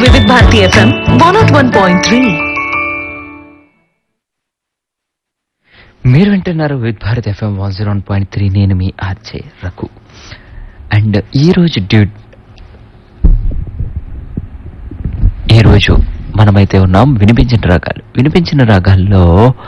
వివిధ Bharati FM one nought one point three మీరు వింటున్నారు with Bharat FM one zero one point three నేను మీ ఆర్జే రఘు అండ్ ఈరోజు డ్యూట్ ఈరోజు మనమైతే ఉన్నాం వినిపించిన రాగాలు వినిపించిన రాగాల్లో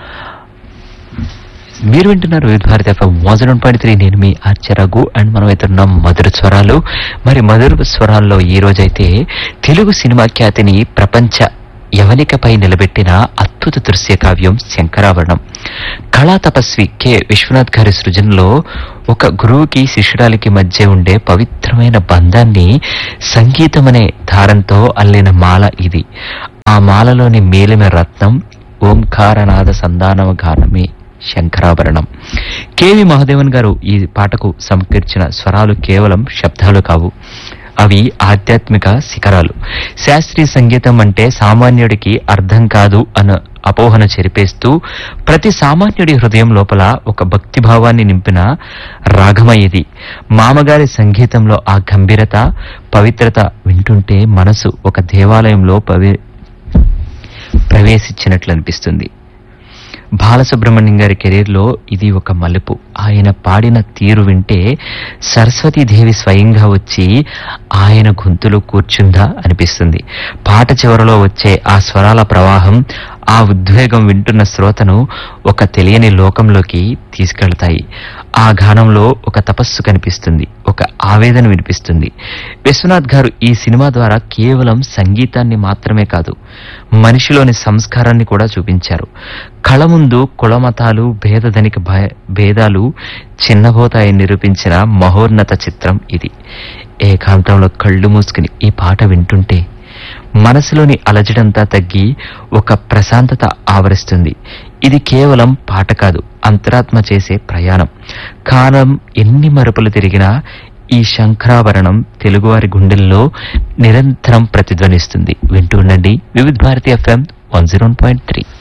మీరు వింటున్నారు with Bharat FM one zero one point three నేను మీ ఆర్జే రఘు అండ్ మనమైతే ఉన్నాం మధుర స్వరాలు మరి మధుర స్వరాల్లో ఈ రోజైతే తెలుగు సినిమా ఖ్యాతిని ప్రపంచ యవనికపై నిలబెట్టిన అద్భుత దృశ్య కావ్యం శంకరాభరణం కళా తపస్వి కె విశ్వనాథ్ గారి సృజనలో ఒక గురువుకి శిష్యురాలికి మధ్య ఉండే పవిత్రమైన బంధాన్ని సంగీతం అనే దారంతో అల్లిన మాల ఇది ఆ మాలలోని మేలిన రత్నం ఓంకారనాద సంధానమ గానమే శంకరాభరణం కేవి మహాదేవన్ గారు ఈ పాటకు సమకూర్చిన స్వరాలు కేవలం శబ్దాలు కావు అవి ఆధ్యాత్మిక శిఖరాలు శాస్త్రీయ సంగీతం అంటే సామాన్యుడికి అర్థం కాదు అన్న అపోహన చెరిపేస్తూ ప్రతి సామాన్యుడి హృదయం లోపల ఒక భక్తి భావాన్ని నింపిన రాగమయ్యది మామగారి సంగీతంలో ఆ గంభీరత పవిత్రత వింటుంటే మనసు ఒక దేవాలయంలో పవి ప్రవేశించినట్లు అనిపిస్తుంది బాలసుబ్రహ్మణ్యం గారి కెరీర్లో ఇది ఒక మలుపు ఆయన పాడిన తీరు వింటే సరస్వతీదేవి స్వయంగా వచ్చి ఆయన గొంతులో కూర్చుందా అనిపిస్తుంది పాట చివరలో వచ్చే ఆ స్వరాల ప్రవాహం ఆ ఉద్వేగం వింటున్న శ్రోతను ఒక తెలియని లోకంలోకి తీసుకెళ్తాయి ఆ గానంలో ఒక తపస్సు కనిపిస్తుంది ఒక ఆవేదన వినిపిస్తుంది విశ్వనాథ్ గారు ఈ సినిమా ద్వారా కేవలం సంగీతాన్ని మాత్రమే కాదు మనిషిలోని సంస్కారాన్ని కూడా చూపించారు కళ ముందు కులమతాలు భేదధనిక భయ- భేదాలు చిన్నబోతాయని నిరూపించిన మహోన్నత చిత్రం ఇది ఏకాంతంలో కళ్ళు మూసుకుని ఈ పాట వింటుంటే మనసులోని అలజడంతా తగ్గి ఒక ప్రశాంతత ఆవరిస్తుంది ఇది కేవలం పాట కాదు అంతరాత్మ చేసే ప్రయాణం కాలం ఎన్ని మరుపులు తిరిగినా ఈ శంకరాభరణం తెలుగువారి గుండెల్లో నిరంతరం ప్రతిధ్వనిస్తుంది వింటూ ఉండండి Vividh Bharati FM one zero point three